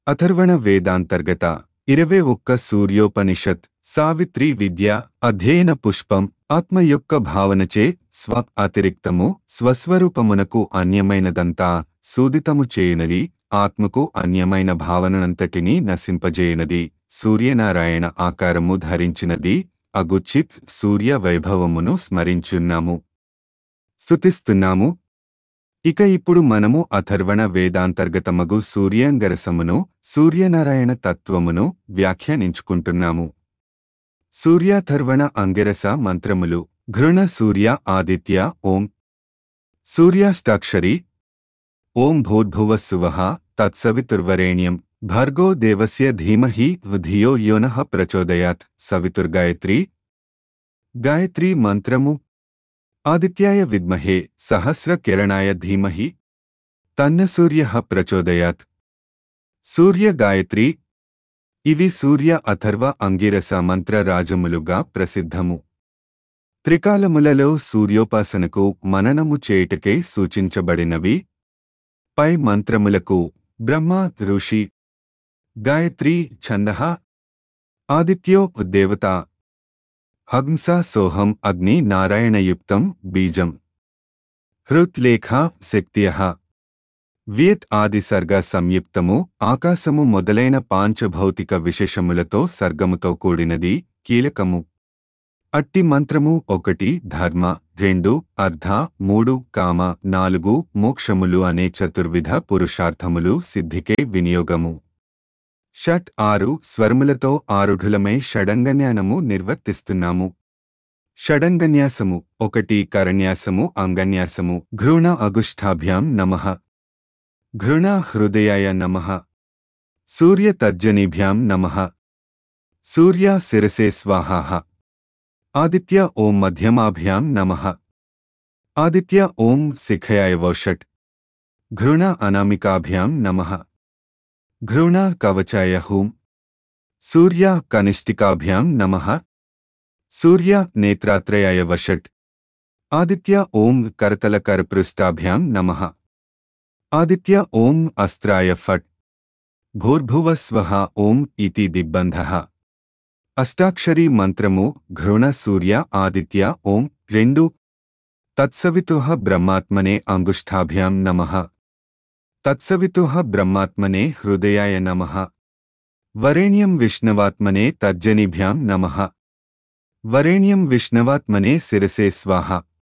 అథర్వణ వేదాంతర్గత ఇరవై ఒక్క సూర్యోపనిషత్ సావిత్రి విద్య అధ్యయన పుష్పం ఆత్మ యొక్క భావనచే స్వ అతిరిక్తము స్వస్వరూపమునకు అన్యమైనదంతా సూదితము చేయునది ఆత్మకు అన్యమైన భావనంతటినీ నశింపజేయునది సూర్యనారాయణ ఆకారము ధరించినది అగుచిత్ సూర్య వైభవమును స్మరించున్నాము స్తుతిస్తున్నాము ఇక ఇప్పుడు మనము అథర్వణ వేదాంతర్గతమగు సూర్యాంగరసమును సూర్యనారాయణ తత్వమును వ్యాఖ్యానించుకుంటున్నాము సూర్యాథర్వణ అంగిరస మంత్రములు ఘృణ సూర్య ఆదిత్య ఓం సూర్యాష్టాక్షరి ఓం భూర్భువస్సువః తత్సవితుర్వరేణ్యం భర్గో దేవస్య ధీమహి ధియో యోనః ప్రచోదయాత్ సవితుర్గాయత్రి గాయత్రీ మంత్రము ఆదిత్యాయ విద్మహే సహస్రకిరణాయ ధీమహి తన్న సూర్య ప్రచోదయాత్ సూర్య గాయత్రి ఇవి సూర్య అథర్వ అంగిరస మంత్ర రాజములుగా ప్రసిద్ధము త్రికాలములలో సూర్యోపాసనకు మననము చేయుటకై సూచించబడినవి పై మంత్రములకు బ్రహ్మ ఋషి గాయత్రి ఛందః ఆదిత్యో దేవత హంస సోహం అగ్ని నారాయణయుక్తం బీజం హృత్లేఖ శక్త్య వియత్ ఆది సర్గ సంయుక్తము ఆకాశము మొదలైన పాంచభౌతిక విశేషములతో సర్గముతో కూడినది కీలకము అట్టి మంత్రము ఒకటి ధర్మ రెండు అర్ధ మూడు కామ నాలుగు మోక్షములు అనే చతుర్విధ పురుషార్థములు సిద్ధికే వినియోగము షట్ ఆరు స్వరములతో ఆరుఢులమై షడంగన్యానము నిర్వర్తిస్తున్నాము షడంగన్యాసము ఒకటి కరణ్యాసము అంగన్యాసము ఘృణ అగుష్ఠాభ్యాం నమః ఘృణ హృదయాయ నమః సూర్యతర్జనీభ్యాం నమః సూర్య శిరసే స్వాహాః ఆదిత్య ఓం మధ్యమాభ్యాం నమః ఆదిత్య ఓం శిఖయాయ వోషట్ ఘృణ అనామికాభ్యాం నమః ఘృణ కవచాయ హూం సూర్య కనిష్ఠికాభ్యాం నమః సూర్య నేత్రాత్రయాయ వషట్ ఆదిత్య ఓం కరతలకరపృష్టాభ్యాం నమః ఆదిత్య ఓం అస్త్రాయ ఫట్ భూర్భువస్వః ఓం ఇతి దిగ్బంధః అష్టాక్షరీ మంత్రము ఘృణ సూర్య ఆదిత్య ఓం రెండు తత్సవితుః బ్రహ్మాత్మనే అంగుష్ఠాభ్యాం నమః తత్సవితుః బ్రహ్మాత్మనే హృదయాయ నమః వరేణ్యం విష్ణవాత్మనే తర్జనిభ్యాం నమః వరేణ్యం విష్ణవాత్మనే శిరసే స్వాహ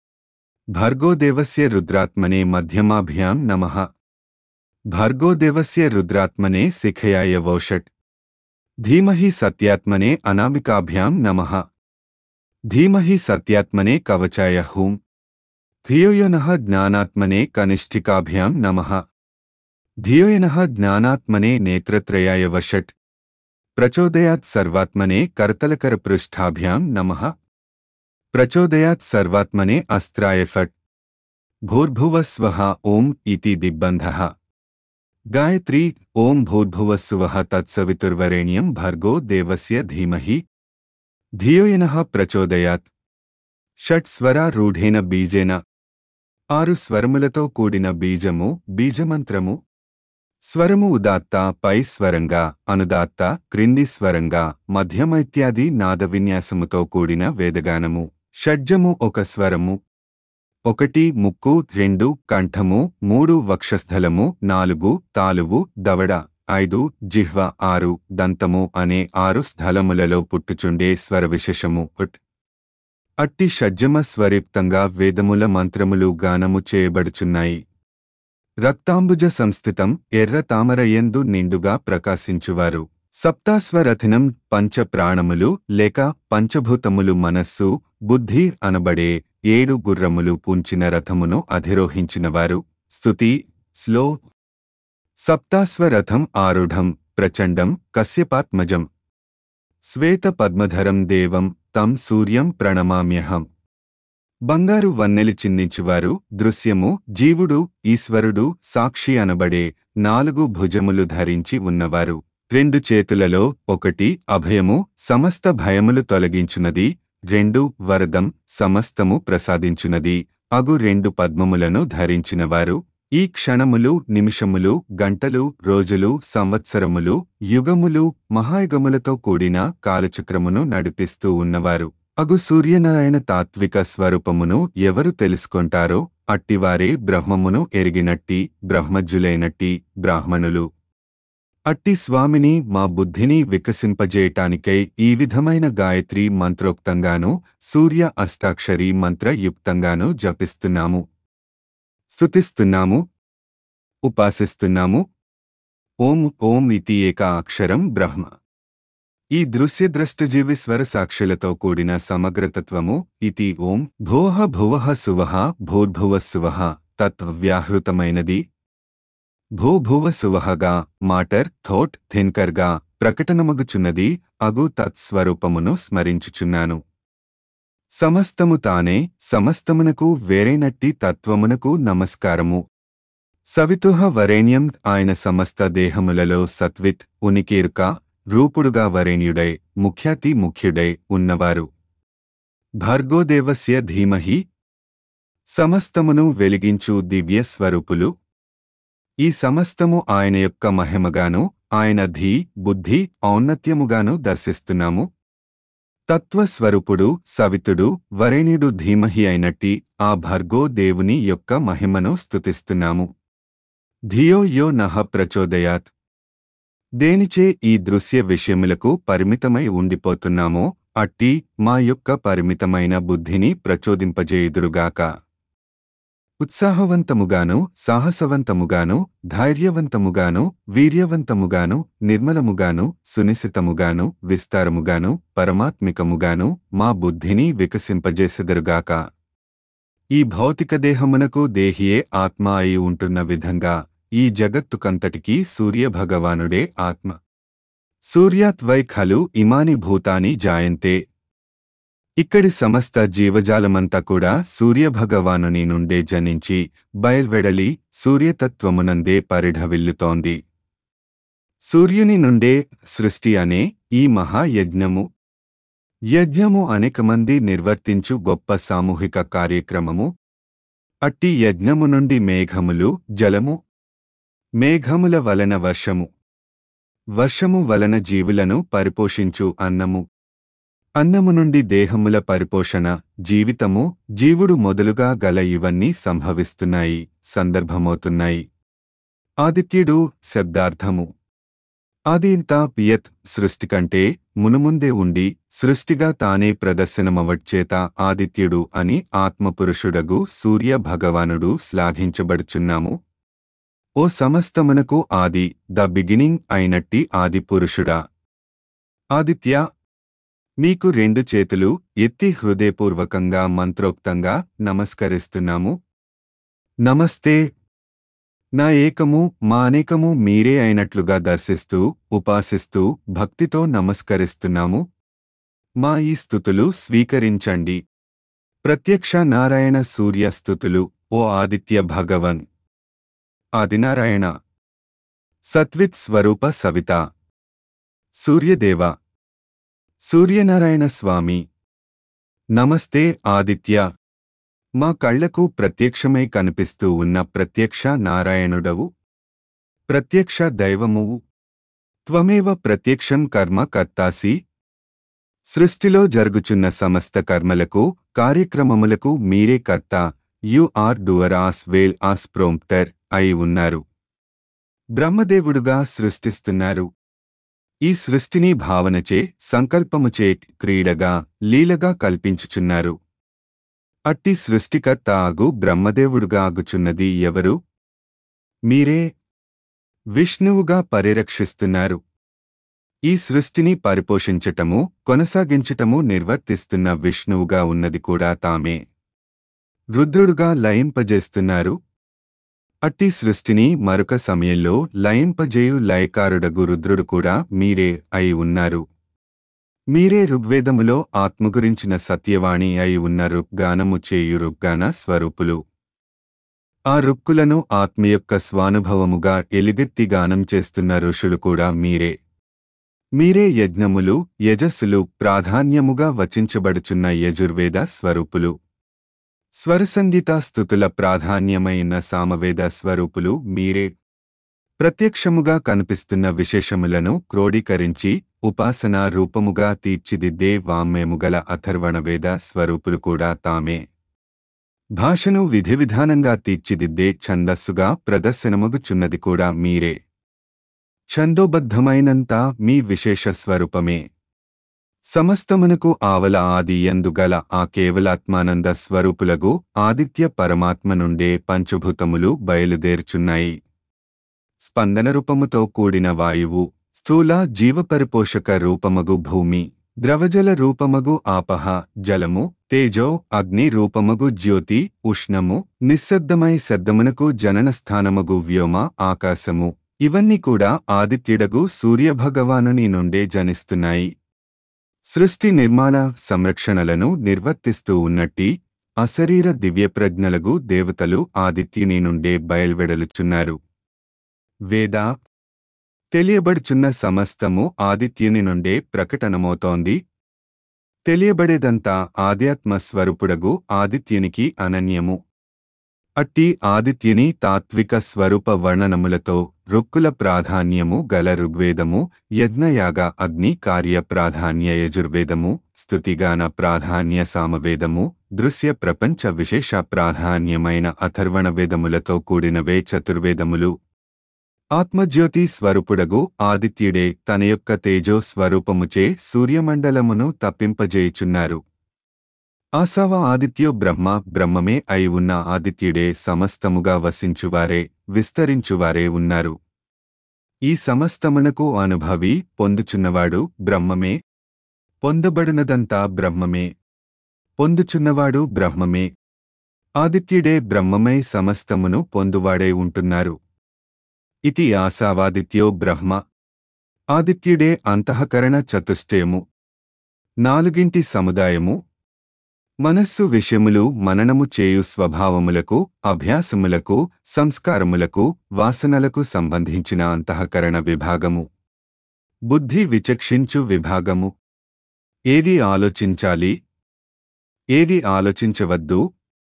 భర్గోదేవస్య రుద్రాత్మనే మధ్యమాభ్యాం నమః భర్గోదేవస్య రుద్రాత్మనే శిఖయాయ వోషట్ ధీమహి సత్యాత్మనే అనామికాభ్యాం నమః ధీమహి సత్యాత్మనే కవచాయ హూం ధియోయనః జ్ఞానాత్మనే కనిష్ఠికాభ్యాం నమః ధియోయనః జ్ఞానాత్మనే నేత్రత్రయాయ వషట్ ప్రచోదయాత్ సర్వాత్మనే కర్తలకరపృష్ఠాభ్యాం నమః ప్రచోదయాత్ సర్వాత్మనే అస్త్రాయ ఫట్ భూర్భువస్వః ఓం ఇతి దిగ్బంధః గాయత్రీ ఓం భూర్భువస్సువః తత్సవితుర్వరేణ్యం భర్గో దేవస్య ధీమహి ధియోయనః ప్రచోదయాత్ షట్ స్వరారూఢేన బీజేన ఆరు స్వరములతో కూడిన బీజము బీజమంత్రము స్వరము ఉదాత్త పై స్వరంగా అనుదాత్త క్రింది స్వరంగా మధ్యమైత్యాది నాదవిన్యాసముతో కూడిన వేదగానము షడ్జము ఒక స్వరము ఒకటి ముక్కు రెండు కంఠము మూడు వక్షస్థలము నాలుగు తాలువు దవడ ఐదు జిహ్వ ఆరు దంతము అనే ఆరు స్థలములలో పుట్టుచుండే స్వర విశేషము ఉట్ అట్టి షడ్జమ స్వరిప్తంగా వేదముల మంత్రములు గానము చేయబడుచున్నాయి రక్తాంబుజ సంస్థితం ఎర్ర తామరయందు నిండుగా ప్రకాశించువారు సప్తాస్వరథినం పంచ ప్రాణములు లేక పంచభూతములు మనస్సు బుద్ధి అనబడే ఏడు గుర్రములు పూంచిన రథమును అధిరోహించినవారు స్తుతి స్లో సప్తాస్వరథం ఆరుఢం ప్రచండం కశ్యపాత్మజం శ్వేత పద్మధరం దేవం తం సూర్యం ప్రణమామ్యహం బంగారు వన్నెలు చిందించువారు దృశ్యము జీవుడు ఈశ్వరుడు సాక్షి అనబడే నాలుగు భుజములు ధరించి ఉన్నవారు రెండు చేతులలో ఒకటి అభయము సమస్త భయములు తొలగించునది రెండు వరదం సమస్తము ప్రసాదించునది అగు రెండు పద్మములను ధరించినవారు ఈ క్షణములు నిమిషములు గంటలు రోజులు సంవత్సరములు యుగములు మహాయుగములతో కూడిన కాలచక్రమును నడిపిస్తూ ఉన్నవారు అగు సూర్యనారాయణ తాత్విక స్వరూపమును ఎవరు తెలుసుకొంటారో అట్టివారే బ్రహ్మమును ఎరిగినట్టి బ్రహ్మజ్జులైనట్టి బ్రాహ్మణులు అట్టి స్వామిని మా బుద్ధిని వికసింపజేయటానికై ఈ విధమైన గాయత్రి మంత్రోక్తంగాను సూర్య అష్టాక్షరి మంత్రయుక్తంగాను జపిస్తున్నాము స్తుతిస్తున్నాము ఉపాసిస్తున్నాము ఓం ఓం ఇతి ఏక అక్షరం బ్రహ్మ ఈ దృశ్యద్రష్టజీవిస్వర సాక్షులతో కూడిన సమగ్రతత్వము ఇతి ఓం భోహ భువః సువః భూర్భువ సువః తత్వ్యాహృతమైనది భూభువ సువహగా మాటర్ థోట్ థిన్కర్గా ప్రకటనమగుచున్నది అగు తత్స్వరూపమును స్మరించుచున్నాను సమస్తము తానే సమస్తమునకు వేరేనట్టి తత్వమునకు నమస్కారము సవితుహ వరేణ్యం ఆయన సమస్త దేహములలో సత్విత్ ఉనికీర్క రూపుడుగా వరేణ్యుడై ముఖ్యాతి ముఖ్యుడై ఉన్నవారు భర్గోదేవస్య ధీమహి సమస్తమును వెలిగించు దివ్య స్వరూపులు ఈ సమస్తము ఆయన యొక్క మహిమగాను ఆయన ధీ బుద్ధి ఔన్నత్యముగాను దర్శిస్తున్నాము తత్వస్వరూపుడు సవితుడు వరేణ్యుడు ధీమహి అయినట్టి ఆ భర్గో దేవుని యొక్క మహిమను స్తుతిస్తున్నాము ధియో యో నహ ప్రచోదయాత్ దేనిచే ఈ దృశ్య విషయములకు పరిమితమై ఉండిపోతున్నామో అట్టి మా యొక్క పరిమితమైన బుద్ధిని ప్రచోదింపజేయుదురుగాక ఉత్సాహవంతముగాను సాహసవంతముగాను ధైర్యవంతముగాను వీర్యవంతముగాను నిర్మలముగాను సునిశితముగాను విస్తారముగాను పరమాత్మికముగాను మా బుద్ధిని వికసింపజేసెదరుగాక ఈ భౌతిక దేహమునకు దేహియే ఆత్మ అయి ఉంటున్న విధంగా ఈ జగత్తుకంతటికీ సూర్యభగవానుడే ఆత్మ సూర్యాత్వై ఖలు ఇమాని భూతాని జాయంతే ఇక్కడి సమస్త జీవజాలమంతా కూడా సూర్యభగవానుని నుండే జనించి బయల్వెడలి సూర్యతత్వమునందే పరిఢవిల్లుతోంది సూర్యుని నుండే సృష్టి అనే ఈ మహాయజ్ఞము యజ్ఞము అనేక మంది నిర్వర్తించు గొప్ప సామూహిక కార్యక్రమము అట్టి యజ్ఞము నుండి మేఘములు జలము మేఘముల వలన వర్షము వర్షము వలన జీవులను పరిపోషించు అన్నము అన్నము నుండి దేహముల పరిపోషణ జీవితము జీవుడు మొదలుగా గల ఇవన్నీ సంభవిస్తున్నాయి సందర్భమవుతున్నాయి ఆదిత్యుడు శబ్దార్థము ఆదింతా పియత్ సృష్టి కంటే మునుముందే ఉండి సృష్టిగా తానే ప్రదర్శనమవచ్చేత ఆదిత్యుడు అని ఆత్మపురుషుడగు సూర్య భగవానుడు శ్లాఘించబడుచున్నాము ఓ సమస్తమునకు ఆది ద బిగినింగ్ అయినట్టి ఆదిపురుషుడా ఆదిత్య మీకు రెండు చేతులు ఎత్తి హృదయపూర్వకంగా మంత్రోక్తంగా నమస్కరిస్తున్నాము నమస్తే నా ఏకము మా అనేకము మీరే అయినట్లుగా దర్శిస్తూ ఉపాసిస్తూ భక్తితో నమస్కరిస్తున్నాము మా ఈ స్థుతులు స్వీకరించండి ప్రత్యక్ష నారాయణ సూర్య స్థుతులు ఓ ఆదిత్య భగవన్ ఆదినారాయణ సత్విత్ స్వరూప సవిత సూర్యదేవ సూర్యనారాయణ స్వామి నమస్తే ఆదిత్య మా కళ్లకు ప్రత్యక్షమై కనిపిస్తూ ఉన్న ప్రత్యక్ష నారాయణుడవు ప్రత్యక్ష దైవమువు త్వమేవ ప్రత్యక్షం కర్మ కర్తాసి సృష్టిలో జరుగుచున్న సమస్త కర్మలకు కార్యక్రమములకు మీరే కర్త you are doer as well as prompter అయి ఉన్నారు బ్రహ్మదేవుడుగా సృష్టిస్తున్నారు ఈ సృష్టిని భావనచే సంకల్పముచే క్రీడగా లీలగా కల్పించుచున్నారు అట్టి సృష్టికర్త ఆగు బ్రహ్మదేవుడుగా ఆగుచున్నది ఎవరు మీరే విష్ణువుగా పరిరక్షిస్తున్నారు ఈ సృష్టిని పరిపోషించటము కొనసాగించటము నిర్వర్తిస్తున్న విష్ణువుగా ఉన్నది కూడా తామే రుద్రుడుగా లయింపజేస్తున్నారు అట్టి సృష్టిని మరొక సమయంలో లయింపజేయు లయకారుడగు రుద్రుడు కూడా మీరే అయి ఉన్నారు మీరే ఋగ్వేదములో ఆత్మ గురించిన సత్యవాణి అయి ఉన్న రుగ్గానము చేయు రుగ్గాన స్వరూపులు ఆ రుక్కులను ఆత్మ యొక్క స్వానుభవముగా ఎలుగెత్తి గానం చేస్తున్న ఋషులు కూడా మీరే మీరే యజ్ఞములు యజస్సులు ప్రాధాన్యముగా వచించబడుచున్న యజుర్వేద స్వరూపులు స్వరసంగీత స్థుతుల ప్రాధాన్యమైన సామవేద స్వరూపులు మీరే ప్రత్యక్షముగా కనిపిస్తున్న విశేషములను క్రోడీకరించి ఉపాసనా రూపముగా తీర్చిదిద్దే వామ్యముగల అథర్వణవేద స్వరూపులు కూడా తామే భాషను విధివిధానంగా తీర్చిదిద్దే ఛందస్సుగా ప్రదర్శనమగుచున్నది కూడా మీరే ఛందోబద్ధమైనంతా మీ విశేష స్వరూపమే సమస్తమునకు ఆవల ఆది ఎందుగల ఆ కేవలాత్మానంద స్వరూపులగు ఆదిత్య పరమాత్మ నుండే పంచభూతములు బయలుదేరుచున్నాయి స్పందన రూపముతో కూడిన వాయువు స్థూల జీవపరిపోషక రూపమగు భూమి ద్రవజల రూపమగు ఆపహ జలము తేజో అగ్ని రూపమగు జ్యోతి ఉష్ణము నిశ్శబ్దమై శబ్దమునకు జనన స్థానమగు వ్యోమ ఆకాశము ఇవన్నీ కూడా ఆదిత్యుడగు సూర్యభగవానుని నుండే జనిస్తున్నాయి సృష్టి నిర్మాణ సంరక్షణలను నిర్వర్తిస్తూ ఉన్నట్టి అశరీర దివ్యప్రజ్ఞలగు దేవతలు ఆదిత్యుని నుండే బయల్వెడలుచున్నారు వేద తెలియబడుచున్న సమస్తము ఆదిత్యుని నుండే ప్రకటనమవుతోంది తెలియబడేదంతా ఆధ్యాత్మ స్వరూపుడగు ఆదిత్యునికి అనన్యము అట్టి ఆదిత్యుని తాత్విక స్వరూప వర్ణనములతో రుక్కుల ప్రాధాన్యము గల ఋగ్వేదము యజ్ఞయాగ అగ్ని కార్య ప్రాధాన్య యజుర్వేదము స్తుతిగాన ప్రాధాన్య సామవేదము దృశ్య ప్రపంచ విశేష ప్రాధాన్యమైన అథర్వణ వేదములతో కూడినవే చతుర్వేదములు ఆత్మజ్యోతి స్వరూపుడగు ఆదిత్యుడే తన యొక్క తేజో స్వరూపముచే సూర్యమండలమును తప్పింపజేయుచున్నారు ఆసవ ఆదిత్యో బ్రహ్మ బ్రహ్మమే అయి ఉన్న ఆదిత్యుడే సమస్తముగా వసించువారే విస్తరించువారే ఉన్నారు ఈ సమస్తమునకు అనుభవి పొందుచున్నవాడు బ్రహ్మమే పొందబడినదంతా బ్రహ్మమే పొందుచున్నవాడు బ్రహ్మమే ఆదిత్యుడే బ్రహ్మమై సమస్తమును పొందువాడే ఉంటున్నారు ఇది ఆశావాదిత్యో బ్రహ్మ ఆదిత్యుడే అంతఃకరణ చతుష్టయము నాలుగింటి సముదాయము మనస్సు విషయములు మననము చేయు స్వభావములకు అభ్యాసములకు సంస్కారములకు వాసనలకు సంబంధించిన అంతఃకరణ విభాగము బుద్ధి విచక్షించు విభాగము ఏది ఆలోచించాలి ఏది ఆలోచించవద్దు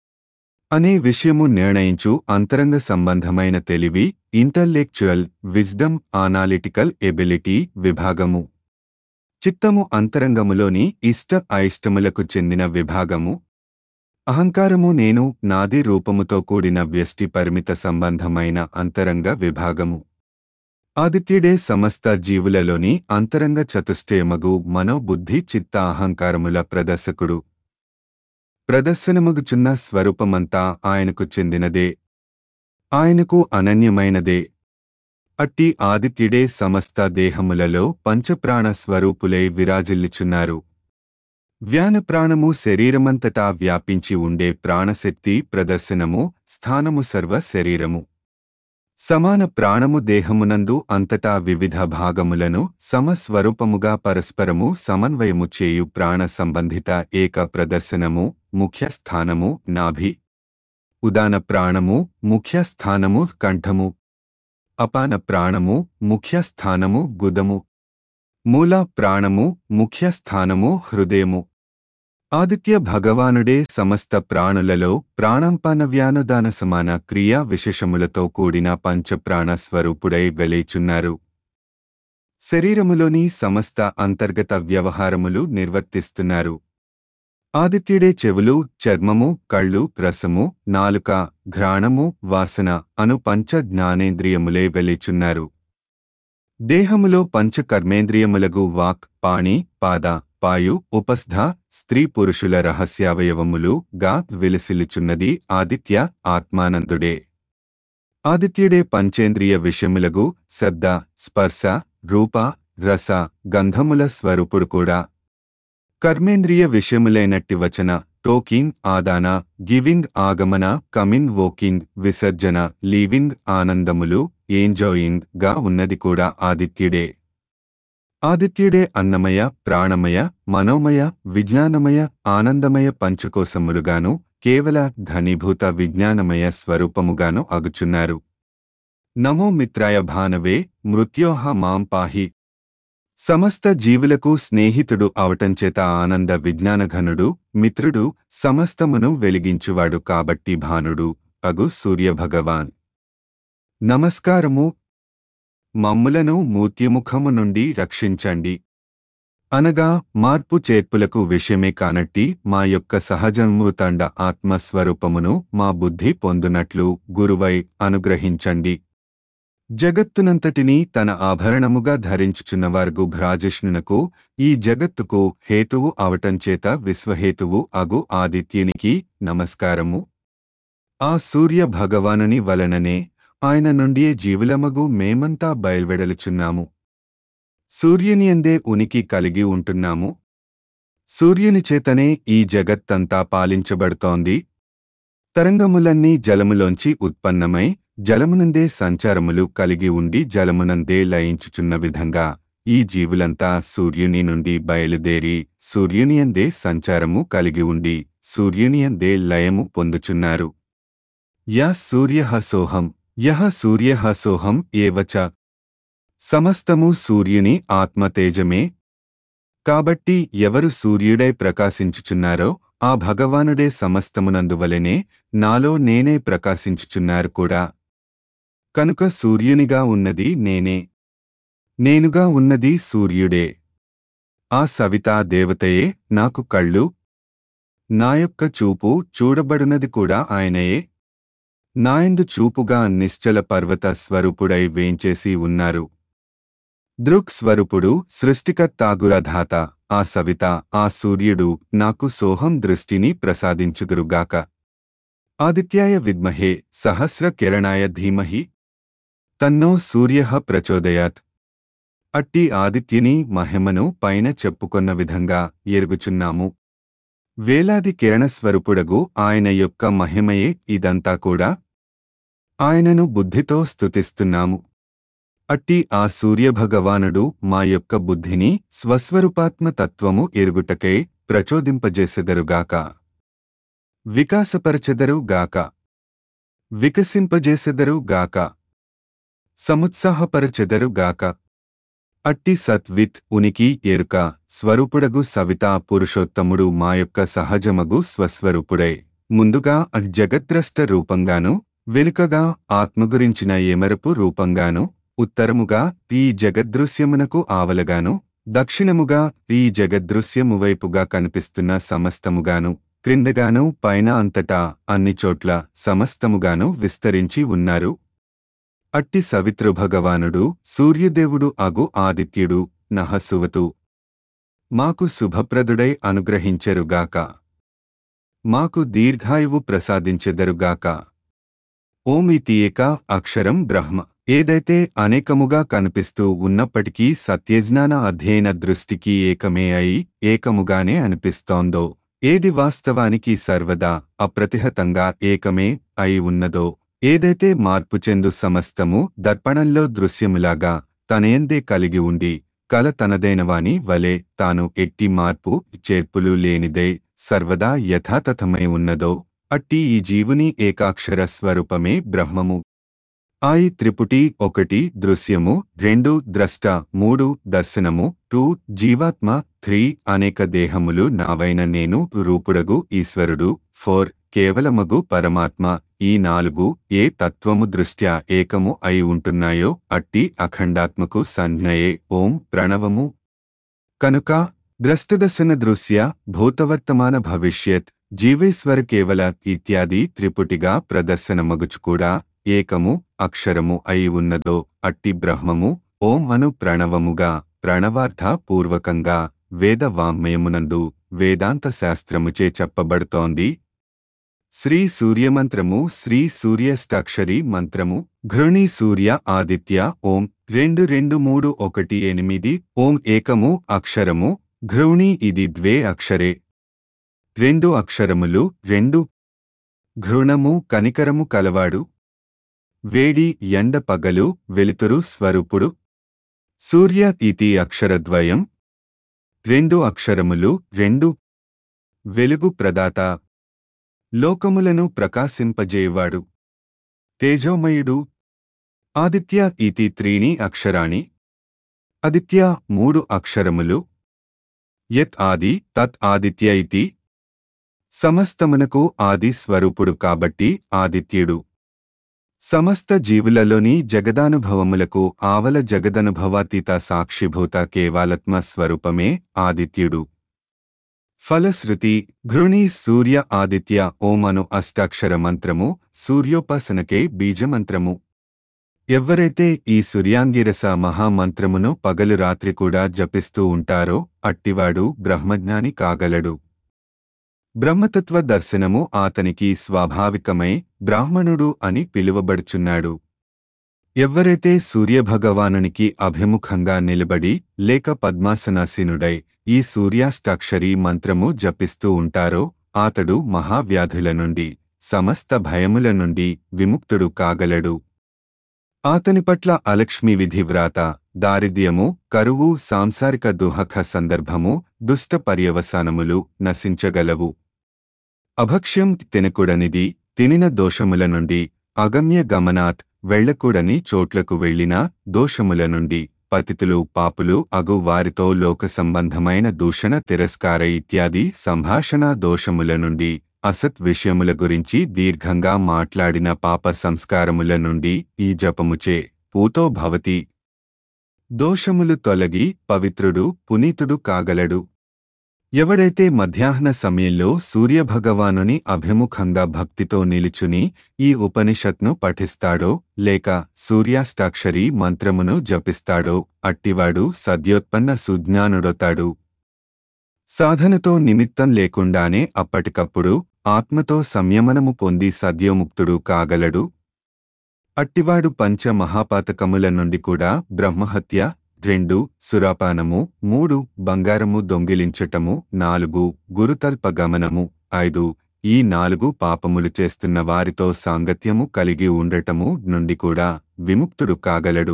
అనే విషయము నిర్ణయించు అంతరంగ సంబంధమైన తెలివి ఇంటల్లెక్చువల్ విజ్డమ్ అనాలిటికల్ ఎబిలిటీ విభాగము చిత్తము అంతరంగములోని ఇష్ట అయిష్టములకు చెందిన విభాగము అహంకారము నేను నాది రూపముతో కూడిన వ్యష్టి పరిమిత సంబంధమైన అంతరంగ విభాగము ఆదిత్యుడే సమస్త జీవులలోని అంతరంగ చతుష్టయమగు మనోబుద్ధి చిత్త అహంకారముల ప్రదర్శకుడు ప్రదర్శనమగుచున్న స్వరూపమంతా ఆయనకు చెందినదే ఆయనకు అనన్యమైనదే అట్టి ఆదిత్యుడే సమస్త దేహములలో పంచప్రాణ స్వరూపులై విరాజిల్లుచున్నారు వ్యానప్రాణము శరీరమంతటా వ్యాపించి ఉండే ప్రాణశక్తి ప్రదర్శనము స్థానము సర్వ శరీరము సమాన ప్రాణము దేహమునందు అంతటా వివిధ భాగములను సమస్వరూపముగా పరస్పరము సమన్వయము చేయు ప్రాణ సంబంధిత ఏక ప్రదర్శనము ముఖ్య స్థానము నాభి ఉదాన ప్రాణము ముఖ్య స్థానము కంఠము అపాన ప్రాణము ముఖ్య స్థానము గుదము మూల ప్రాణము ముఖ్య స్థానము హృదయము ఆదిత్య భగవానుడే సమస్త ప్రాణులలో ప్రాణంపాన వ్యానుదాన సమాన క్రియా విశేషములతో కూడిన పంచప్రాణ స్వరూపుడై వెలేచున్నారు శరీరములోని సమస్త అంతర్గత వ్యవహారములు నిర్వర్తిస్తున్నారు ఆదిత్యుడే చెవులు చర్మము కళ్ళు రసము నాలుక ఘ్రాణము వాసన అను పంచ జ్ఞానేంద్రియములే వెలిచున్నారు దేహములో పంచ కర్మేంద్రియములగు వాక్ పాణి పాద పాయు ఉపస్థ స్త్రీ పురుషుల రహస్యావయవములు గా విలసిల్లుచున్నది ఆదిత్య ఆత్మానందుడే ఆదిత్యుడే పంచేంద్రియ విషయములగు శబ్ద స్పర్శ రూప రస గంధముల స్వరూపుడు కూడా కర్మేంద్రియ విషయములైనట్టి వచన టోకింగ్ ఆదాన గివింగ్ ఆగమన కమిన్ వోకింగ్ విసర్జన లీవింగ్ ఆనందములు ఏంజోయింగ్ గా ఉన్నది కూడా ఆదిత్యుడే ఆదిత్యుడే అన్నమయ ప్రాణమయ మనోమయ విజ్ఞానమయ ఆనందమయ పంచకోశములుగాను కేవల ఘనీభూత విజ్ఞానమయ స్వరూపముగాను అగుచున్నారు నమో మిత్రాయ భానవే మృత్యోహ మాం పాహి సమస్త జీవులకు స్నేహితుడు అవటంచేత ఆనంద విజ్ఞానఘనుడు మిత్రుడు సమస్తమును వెలిగించువాడు కాబట్టి భానుడు అగు సూర్యభగవాన్ నమస్కారము మమ్ములను మూర్త్యముఖము నుండి రక్షించండి అనగా మార్పు చేర్పులకు విషయమే కానట్టి మా యొక్క సహజమృతండ ఆత్మస్వరూపమును మా బుద్ధి పొందునట్లు గురువై అనుగ్రహించండి జగత్తునంతటినీ తన ఆభరణముగా ధరించుచున్నవారుగు భ్రాజిష్ణునకు ఈ జగత్తుకు హేతువు అవటంచేత విశ్వహేతువు అగు ఆదిత్యునికి నమస్కారము ఆ సూర్య భగవానుని వలననే ఆయన నుండియే జీవులమగు మేమంతా బయల్వెడలుచున్నాము సూర్యునియందే ఉనికి కలిగి ఉంటున్నాము సూర్యుని చేతనే ఈ జగత్తంతా పాలించబడుతోంది తరంగములన్నీ జలములోంచి ఉత్పన్నమై జలమునందే సంచారములు కలిగి ఉండి జలమునందే లయించుచున్న విధంగా ఈ జీవులంతా సూర్యుని నుండి బయలుదేరి సూర్యునియందే సంచారము కలిగి ఉండి సూర్యునియందే లయము పొందుచున్నారు యా సూర్యః సోహం యహ సూర్యః సోహం ఏవచ సమస్తము సూర్యుని ఆత్మతేజమే కాబట్టి ఎవరు సూర్యుడై ప్రకాశించుచున్నారో ఆ భగవానుడే సమస్తమునందువలెనే నాలో నేనే ప్రకాశించుచున్నారు కూడా కనుక సూర్యునిగా ఉన్నది నేనే నేనుగా ఉన్నది సూర్యుడే ఆ సవితా దేవతయే నాకు కళ్ళు నా యొక్క చూపు చూడబడునది కూడా ఆయనయే నాయందు చూపుగా నిశ్చల పర్వత స్వరూపుడై వేంచేసి ఉన్నారు దృక్ స్వరూపుడు సృష్టికర్తాగురధాత ఆ సవిత ఆ సూర్యుడు నాకు సోహం దృష్టిని ప్రసాదించుదురుగాక ఆదిత్యాయ విద్మహే సహస్ర కిరణాయ ధీమహి తన్నో సూర్య ప్రచోదయాత్ అట్టి ఆదిత్యుని మహిమను పైన చెప్పుకొన్న విధంగా ఎరుగుచున్నాము వేలాది కిరణస్వరూపుడగు ఆయన యొక్క మహిమయే ఇదంతా కూడా ఆయనను బుద్ధితో స్తుతిస్తున్నాము అట్టి ఆ సూర్యభగవానుడు మా యొక్క బుద్ధిని స్వస్వరూపాత్మ తత్వము ఎరుగుటకై ప్రచోదింపజేసెదరుగాక వికాసపరచెదరుగాక వికసింపజేసెదరుగాక సముత్సాహపరచెదరుగాక అట్టి సత్విత్ ఉనికి ఎరుక స్వరూపుడగు సవితా పురుషోత్తముడు మా యొక్క సహజమగు స్వస్వరూపుడై ముందుగా జగద్ద్రష్ట రూపంగాను వెనుకగా ఆత్మ గురించిన ఏమరపు రూపంగాను ఉత్తరముగా ఈ జగద్దృశ్యమునకు ఆవలగాను దక్షిణముగా ఈ జగద్దృశ్యము వైపుగా కనిపిస్తున్న సమస్తముగాను క్రిందగాను పైన అంతటా అన్ని చోట్ల సమస్తముగాను విస్తరించి ఉన్నారు అట్టి సవితృభగవానుడు సూర్యదేవుడు అగు ఆదిత్యుడు నహసువతు మాకు శుభప్రదుడై అనుగ్రహించెరుగాక మాకు దీర్ఘాయువు ప్రసాదించెదరుగాక ఓమితి ఏక అక్షరం బ్రహ్మ ఏదైతే అనేకముగా కనిపిస్తూ ఉన్నప్పటికీ సత్యజ్ఞాన అధ్యయన దృష్టికి ఏకమే అయి ఏకముగానే అనిపిస్తోందో ఏది వాస్తవానికి సర్వదా అప్రతిహతంగా ఏకమే అయి ఉన్నదో ఏదైతే మార్పు చెందు సమస్తము దర్పణంలో దృశ్యములాగా తనయందే కలిగి ఉండి కల తనదైనవాని వలె తాను ఎట్టి మార్పు చేర్పులు లేనిదై సర్వదా యథాతథమై ఉన్నదో అట్టి ఈ జీవుని ఏకాక్షర స్వరూపమే బ్రహ్మము ఆయి త్రిపుటి ఒకటి దృశ్యము రెండు ద్రష్ట మూడు దర్శనము టూ జీవాత్మ త్రీ అనేక దేహములు నావైన నేను రూపుడగు ఈశ్వరుడు ఫోర్ కేవలమగు పరమాత్మ ఈ నాలుగు ఏ తత్వము దృష్ట్యా ఏకము అయి ఉంటున్నాయో అట్టి అఖండాత్మకు సంజ్ఞయే ఓం ప్రణవము కనుక ద్రష్టదర్శన దృశ్య భూతవర్తమాన భవిష్యత్ జీవేశ్వర కేవల ఇత్యాది త్రిపుటిగా ప్రదర్శనమగుచు కూడా ఏకము అక్షరము అయి ఉన్నదో అట్టి బ్రహ్మము ఓం అను ప్రణవముగా ప్రణవార్థ పూర్వకంగా వేద వాంగ్మయమునందు వేదాంత శాస్త్రముచే చెప్పబడుతోంది శ్రీ సూర్యమంత్రము శ్రీ సూర్యష్టాక్షరి మంత్రము ఘృణి సూర్య ఆదిత్య ఓం రెండు రెండు మూడు ఒకటి ఎనిమిది ఓం ఏకము అక్షరము ఘృణి ఇది ద్వే అక్షరే రెండు అక్షరములు రెండు ఘృణము కనికరము కలవాడు వేడి ఎండ పగలు వెలుతురు స్వరూపుడు సూర్య ఇతి అక్షరద్వయం రెండు అక్షరములు రెండు వెలుగు ప్రదాత లోకములను ప్రకాశింపజేయవాడు తేజోమయుడు ఆదిత్య ఇతి త్రీణి అక్షరాణి ఆదిత్య మూడు అక్షరములు యత్ ఆది తత్ ఆదిత్య ఇతి సమస్తమునకు ఆది స్వరూపుడు కాబట్టి ఆదిత్యుడు సమస్త జీవులలోని జగదానుభవములకు ఆవల జగదనుభవాతీత సాక్షిభూత కేవాలత్మ స్వరూపమే ఆదిత్యుడు ఫలశ్రుతి ఘృణి సూర్య ఆదిత్య ఓమను అష్టాక్షర మంత్రము సూర్యోపాసనకే బీజమంత్రము ఎవ్వరైతే ఈ సూర్యాంగిరస మహామంత్రమును పగలు రాత్రి కూడా జపిస్తూ ఉంటారో అట్టివాడు బ్రహ్మజ్ఞాని కాగలడు బ్రహ్మతత్వ దర్శనము ఆతనికి స్వాభావికమై బ్రాహ్మణుడు అని పిలువబడుచున్నాడు ఎవ్వరైతే సూర్యభగవానునికి అభిముఖంగా నిలబడి లేక పద్మాసనాసీనుడై ఈ సూర్యాష్టాక్షరీ మంత్రము జపిస్తూ ఉంటారో ఆతడు మహావ్యాధుల నుండి సమస్త భయముల నుండి విముక్తుడు కాగలడు ఆతని పట్ల అలక్ష్మి విధివ్రాత దారిద్ర్యము కరువు సాంసారిక దుహఖ సందర్భము దుష్ట పర్యవసానములు నశించగలవు అభక్ష్యం తినకూడనిది తినిన దోషముల నుండి అగమ్య గమనాత్ వెళ్లకూడని చోట్లకు వెళ్లిన దోషముల నుండి పతితులు పాపులు అగు వారితో లోక సంబంధమైన దూషణ తిరస్కార ఇత్యాది సంభాషణ దోషముల నుండి అసత్ విషయముల గురించి దీర్ఘంగా మాట్లాడిన పాప సంస్కారముల నుండి ఈ జపముచే పూతో భవతి దోషములు తొలగి పవిత్రుడు పునీతుడు కాగలడు ఎవడైతే మధ్యాహ్న సమయంలో సూర్యభగవానుని అభిముఖంగా భక్తితో నిలుచుని ఈ ఉపనిషత్ను పఠిస్తాడో లేక సూర్యాష్టాక్షరి మంత్రమును జపిస్తాడో అట్టివాడు సద్యోత్పన్న సుజ్ఞానుడొతాడు సాధనతో నిమిత్తం లేకుండానే అప్పటికప్పుడు ఆత్మతో సంయమనము పొంది సద్యోముక్తుడు కాగలడు అట్టివాడు పంచ మహాపాతకముల నుండి కూడా బ్రహ్మహత్య రెండు సురాపానము మూడు బంగారము దొంగిలించటము నాలుగు గురుతల్ప గమనము ఐదు ఈ నాలుగు పాపములు చేస్తున్న వారితో సాంగత్యము కలిగి ఉండటము నుండి కూడా విముక్తుడు కాగలడు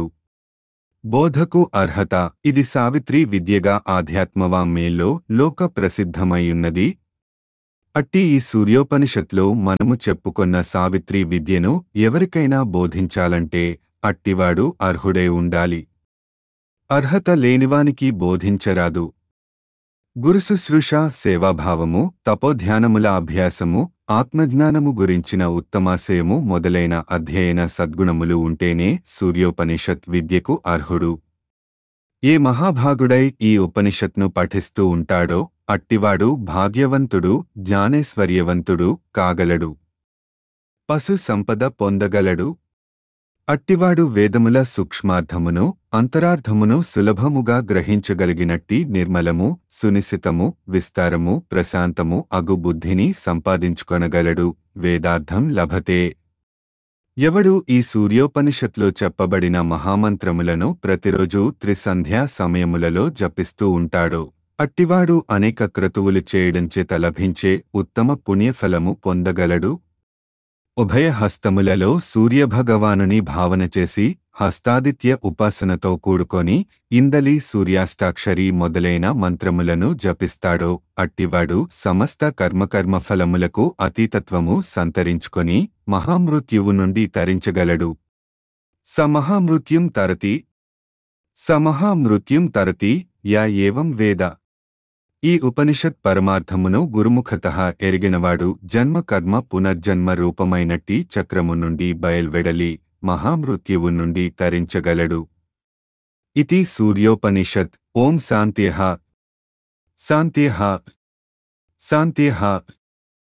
బోధకు అర్హత ఇది సావిత్రి విద్యగా ఆధ్యాత్మవాంగ్మయంలో లోక ప్రసిద్ధమైయున్నది అట్టి ఈ సూర్యోపనిషత్లో మనము చెప్పుకొన్న సావిత్రి విద్యను ఎవరికైనా బోధించాలంటే అట్టివాడు అర్హుడై ఉండాలి అర్హత లేనివానికి బోధించరాదు గురుశుశ్రూష సేవాభావము తపోధ్యానముల అభ్యాసము ఆత్మజ్ఞానము గురించిన ఉత్తమాశయము మొదలైన అధ్యయన సద్గుణములు ఉంటేనే సూర్యోపనిషత్ విద్యకు అర్హుడు ఏ మహాభాగుడై ఈ ఉపనిషత్ను పఠిస్తూ ఉంటాడో అట్టివాడు భాగ్యవంతుడు జ్ఞానేశ్వర్యవంతుడు కాగలడు పశు సంపద పొందగలడు అట్టివాడు వేదముల సూక్ష్మార్థమును అంతరార్థమును సులభముగా గ్రహించగలిగినట్టి నిర్మలము సునిశితము విస్తారము ప్రశాంతము అగు బుద్ధిని సంపాదించుకొనగలడు వేదార్థం లభతే ఎవడు ఈ సూర్యోపనిషత్లో చెప్పబడిన మహామంత్రములను ప్రతిరోజు త్రిసంధ్యా సమయములలో జపిస్తూ ఉంటాడో అట్టివాడు అనేక క్రతువులు చేయడంచేత లభించే ఉత్తమ పుణ్యఫలము పొందగలడు ఉభయ హస్తములలో సూర్యభగవానుని భావన చేసి హస్తాదిత్య ఉపాసనతో కూడుకొని ఇందలి సూర్యాష్టాక్షరి మొదలైన మంత్రములను జపిస్తాడో అట్టివాడు సమస్త కర్మకర్మఫలములకు అతీతత్వము సంతరించుకొని మహామృత్యువు నుండి తరించగలడు స మహామృత్యుం తరతి స మహామృత్యుం తరతి యా ఏవం వేద ఈ ఉపనిషత్ పరమార్థమును గురుముఖత ఎరిగినవాడు జన్మ కర్మ పునర్జన్మ రూపమైనట్టి చక్రము నుండి బయల్వెడలి మహామృత్యువు నుండి తరించగలడు ఇతి సూర్యోపనిషత్ ఓం శాంత్యః శాంత్యః శాంత్యః